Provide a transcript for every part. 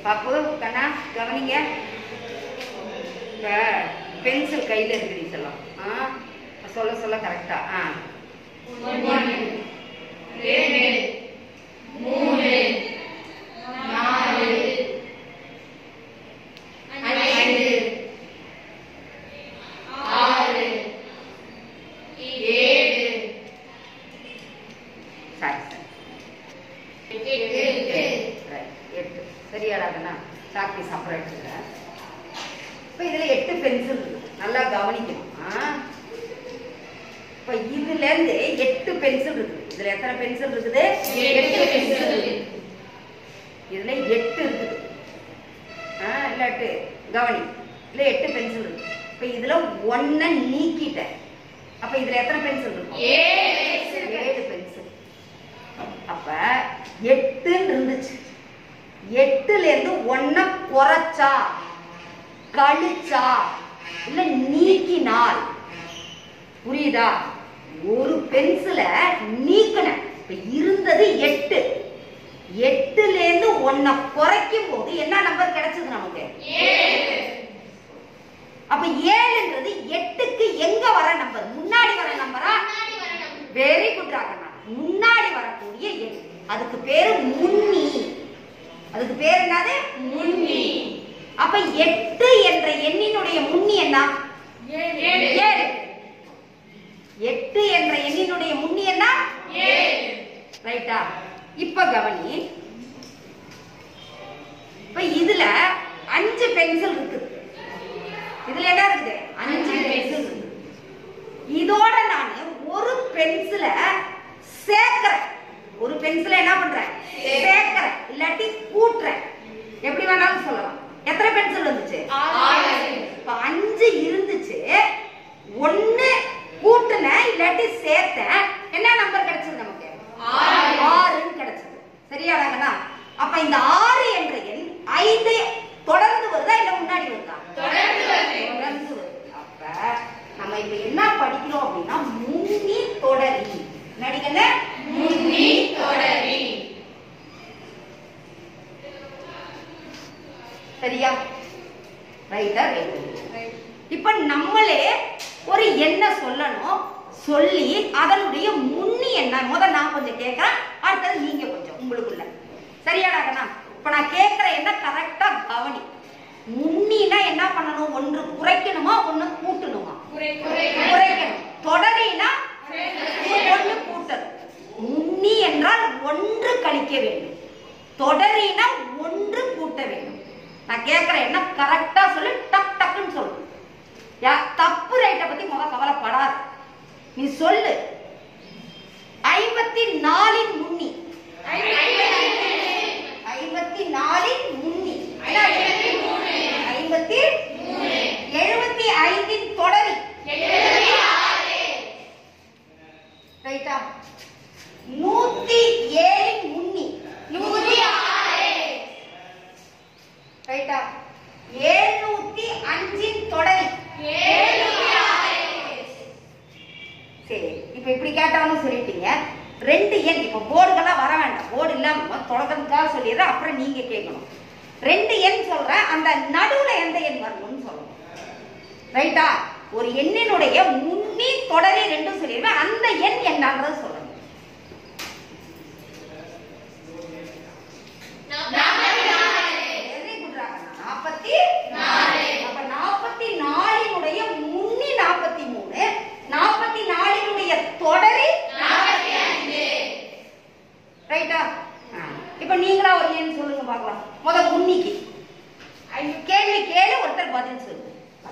பாப்பு கண்ணா கவனிங்க இப்போ பென்சில் கையில் இருக்குது சொல்லலாம் ஆ சொல்ல சொல்ல கரெக்டா ஆ சரி சரி ரைட் எட்டு சரியாடா கண்ணா சாக்கி அப்புறம் எடுத்துக்கிறேன் இப்போ இதில் எட்டு பென்சில் இருக்கு நல்லா கவனிக்கணும் ஆ இப்போ இதுலேருந்து எட்டு பென்சில் இருக்குது இதில் எத்தனை பென்சில் இருக்குது எட்டு pencil. இதில் எட்டு இருக்குது ஆ இல்லாட்டு கவனி இதில் எட்டு பென்சில் இருக்கு இப்போ இதில் ஒன்றை நீக்கிட்டேன் அப்போ இதில் எத்தனை பென்சில் இருக்கும் ஏழு பென்சில் அப்ப எட்டுன்னு இருந்துச்சு எட்டுல இருந்து ஒன்ன குறைச்சா கழிச்சா இல்ல நீக்கினால் புரியுதா ஒரு பென்சிலை நீக்கின இப்ப இருந்தது எட்டு எட்டுல இருந்து ஒன்ன குறைக்கும் போது என்ன நம்பர் கிடைச்சது நமக்கு அப்ப ஏழுன்றது எட்டுக்கு எங்க வர நம்பர் முன்னாடி வர நம்பரா வெரி குட் ராகண்ணா முன்னாடி வரக்கூடிய எண் அதுக்கு பேரு முன்னி அதுக்கு பேர் என்னது முன்னி. அப்ப எட்டு என்ற எண்ணினுடைய முன்னி என்ன ஏழு எட்டு என்ற எண்ணினுடைய முன்னி என்ன ரைட்டா இப்ப கவனி இப்ப இதுல அஞ்சு பென்சில் இருக்குது இதுல என்ன இருக்குது அஞ்சு பென்சில் இருக்குது இதோட நான் ஒரு பென்சிலை சேர்க்கிறேன் ஒரு பென்சிலை என்ன பண்றேன் சேர்க்கிறேன் இல்லாட்டி கூட்டுறேன் எப்படி வேணாலும் சொல்லலாம் எத்தனை பென்சில் வந்துச்சு இப்ப அஞ்சு இருந்துச்சு ஒண்ணு கூட்டுனேன் இல்லாட்டி சேர்த்தேன் என்ன நம்பர் கிடைச்சது நமக்கு ஆறு. ஆறுன்னு கிடைச்சது சரியாடாங்கண்ணா அப்ப இந்த ஆறு என்ற எண் ஐந்து தொடர்ந்து வருதா இல்ல முன்னாடி வருதா தொடர்ந்து வருது. தொடர்ந்து வருது அப்ப நம்ம இப்ப என்ன படிக்கிறோம் அப்படின்னா முன்னி தொடரி நடிகன முன்னி தொடரி சரியா ரைட்டா ரைட் இப்ப நம்மளே ஒரு எண்ண சொல்லணும் சொல்லி அதனுடைய முன்னி என்ன முத நான் கொஞ்சம் கேட்கறேன் அடுத்தது நீங்க கொஞ்சம் உங்களுக்குள்ள சரியாடாங்கண்ணா இப்ப நான் கேட்கிற என்ன கரெக்டா கவனி முன்னினா என்ன பண்ணணும் ஒன்று குறைக்கணுமா ஒன்று கூட்டணுமா குறைக்கணும் தொடரினா ஒன்று கூட்டணும் முன்னி என்றால் ஒன்று கழிக்க வேண்டும் தொடரினா ஒன்று கூட்ட வேண்டும் நான் கேட்கிறேன் என்ன கரெக்டா சொல்லு டக் டக்குன்னு சொல்லு யா தப்பு ரைட்டை பத்தி முத கவலைப்படாத நீ சொல்லு ஐம்பத்தி நாலின் முன்னி ஐம்பத்தி நாலின் முன்னி ஐம்பத்தி எழுபத்தி ஐந்தின் தொடரி ரைட்டா நூத்தி ஏழின் முன்னி ரைட்டா ஏழ்நூத்தி அஞ்சின் தொடரி சரி இப்ப இப்படி கேட்டாலும் சொல்லிட்டீங்க ரெண்டு எண் இப்ப போர்டுக்கெல்லாம் வர வேண்டாம் போர்டு இல்லாம தொடக்கத்துக்காக சொல்லிடுறேன் அப்புறம் நீங்க கேட்கணும் ரெண்டு எண் சொல்றேன் அந்த நடுவுல எந்த எண் வரணும்னு சொல்லணும் ரைட்டா ஒரு எண்ணினுடைய முன்னி தொடரி ரெண்டும் சொல்லிடுவேன் அந்த எண் என்னன்றது சொல்லணும் Very good, ராகண்ணா. நாற்பத்தி அப்ப நாற்பத்தி நாலினுடைய முன்னி நாற்பத்தி மூணு நாற்பத்தி நாலினுடைய தொடரி ரைட்டா இப்ப நீங்களா ஒரு எண் சொல்லுங்க பார்க்கலாம் முத முன்னிக்கு கேள்வி கேளு ஒருத்தர் பதில் சொல்லு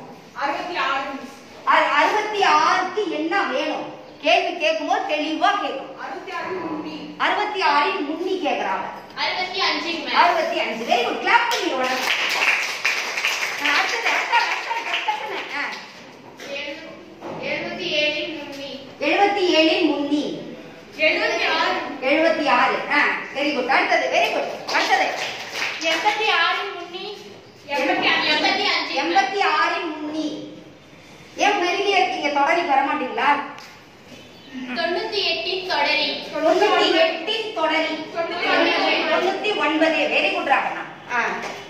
அது அறுபத்தி ஆறுக்கு என்ன வேணும் கேள்வி கேட்கும்போது தெளிவா கேட்கணும் அறுபத்தி ஆறின் முன்னி கேக்குறாங்க அறுபத்தி அஞ்சு வெரி குட் கிளாப் பண்ணி உடனே அடுத்தது அடுத்த அடுத்த டக்குன்னு ஆ. எழுபத்தி ஏழின் முன்னி எழுபத்தி ஆறு ஆ வெரி குட் அடுத்தது வெரி குட் அடுத்தது எண்பத்தி ஆறின் முன்னி ஏன் மெருகிய இருக்கீங்க தொடரி வர மாட்டீங்களா தொண்ணூத்தி எட்டின் தொடரி தொண்ணூத்தி எட்டின் தொடரி தொண்ணூத்தி ஒன்பது வெரி குட் ராகண்ணா ஆ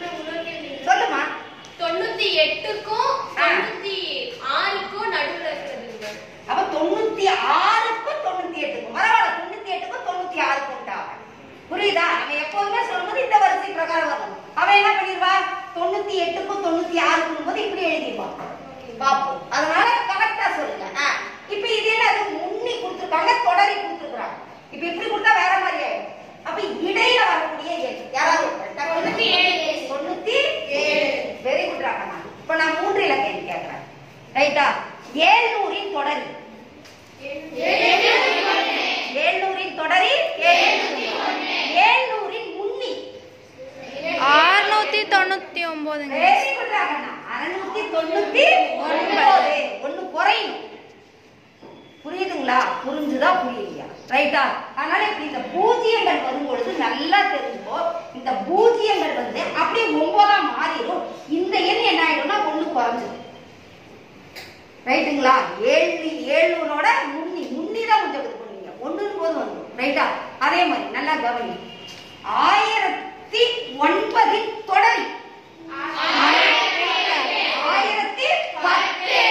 பிரகாரம் வரணும் அவன் என்ன பண்ணிடுவா தொண்ணூத்தி எட்டுக்கும் தொண்ணூத்தி ஆறுக்கும் போது இப்படி எழுதிடுவான் பாப்போம் அதனால கரெக்டா சொல்லுங்க ஆ, இப்ப இது என்ன அது முன்னி கொடுத்துருக்காங்க தொடரி கொடுத்துருக்காங்க இப்ப இப்படி கொடுத்தா வேற மாதிரி ஆயிடும் அப்ப இடையில வரக்கூடிய எண் யாராவது ஒருத்தர் டக்குனு. தொண்ணூத்தி ஏழு. தொண்ணூத்தி ஏழு வெரி குட் ராகண்ணா இப்ப நான் மூன்று இலக்க எண் கேட்கிறேன் ரைட்டா ஏழ்நூறின் தொடரி ஏழ்நூறின் தொடரி ஏழ்நூறின் முன்னி ஆறுநூத்தி தொண்ணூத்தி ஒன்பதுங்க வெரி குட் ராகண்ணா அறுநூத்தி தொண்ணூத்தி ஒன்பது ஒண்ணு குறையும் புரியுதுங்களா புரிஞ்சுதா புரியலையா ரைட்டா அதனால இப்படி இந்த பூஜ்ஜியங்கள் வரும்பொழுது நல்லா தெரிஞ்சுக்கோ இந்த பூஜ்ஜியங்கள் வந்து அப்படியே ஒன்பதா மாறிடும் இந்த எண் என்ன ஆயிடும்னா ஒண்ணு குறைஞ்சிடும் ரைட்டுங்களா ஏழு ஏழுனோட முன்னி முன்னி தான் கொஞ்சம் இது பண்ணுவீங்க ஒண்ணுன்னு போது வந்துடும் ரைட்டா அதே மாதிரி நல்லா கவனி ஆயிரத்தி ஒன்பதின் தொடரி ஆயிரத்தி பத்து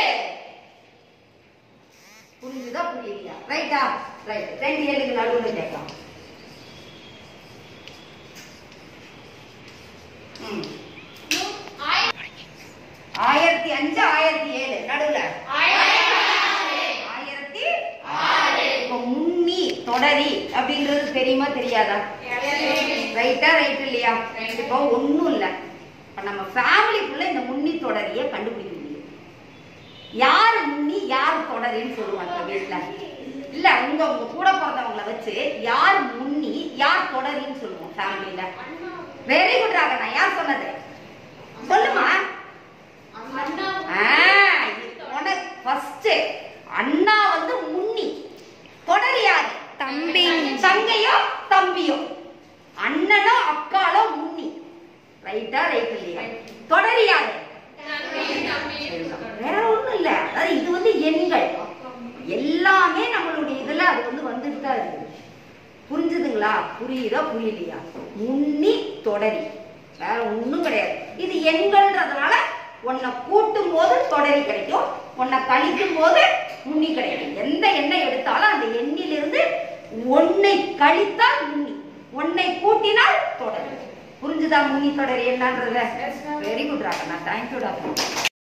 புரிஞ்சுதா புரியலையா ரைட்டா ரைட் ரெண்டு ஏழுக்கு நடுவுல கேட்கலாம் ம். ஆயிரத்தி அஞ்சு ஆயிரத்தி ஏழு நடுவுல ஆயிரத்தி இப்போ முன்னி தொடரி அப்படின்றது தெரியுமா தெரியாதா ரைட்டா ரைட் இல்லையா இப்போ ஒண்ணும் இல்ல இப்ப நம்ம ஃபேமிலிக்குள்ள இந்த முன்னி தொடரியை கண்டுபிடிக்க முடியும் யார் முன்னி யார் தொடரின்னு சொல்லுவாங்க வீட்டுல இல்ல உங்க உங்க கூட பிறந்தவங்கள வச்சு யார் முன்னி யார் தொடரின்னு சொல்லுவோம் ஃபேமிலில வெரி குட் ராகண்ணா யார் சொன்னது சொல்லுமா உனக்கு ஃபர்ஸ்ட் அண்ணா வந்து முன்னி தொடர் யாரு தம்பி தங்கையோ தம்பியோ அண்ணனோ அக்காலோ முன்னி ரைட்டா ரைட் இல்லையா தொடர் யாரு வேற ஒண்ணும் இல்ல அதாவது இது வந்து எண்கள் எல்லாமே நம்மளுடைய இதுல அது வந்து வந்துட்டு தான் இருக்கு புரிஞ்சுதுங்களா புரியுதா புரியலையா முன்னி தொடரி வேற ஒண்ணும் கிடையாது இது எண்கள்ன்றதுனால உன்னை கூட்டும் போது தொடரி கிடைக்கும் உன்னை கழிக்கும் போது முன்னி கிடைக்கும் எந்த எண்ணை எடுத்தாலும் அந்த எண்ணிலிருந்து ஒன்னை கழித்தால் முன்னி ஒன்னை கூட்டினால் தொடரி புரிஞ்சுதா முன்னி தொடரி என்னன்றத வெரி குட் ராகண்ணா தேங்க்யூ டாக்டர்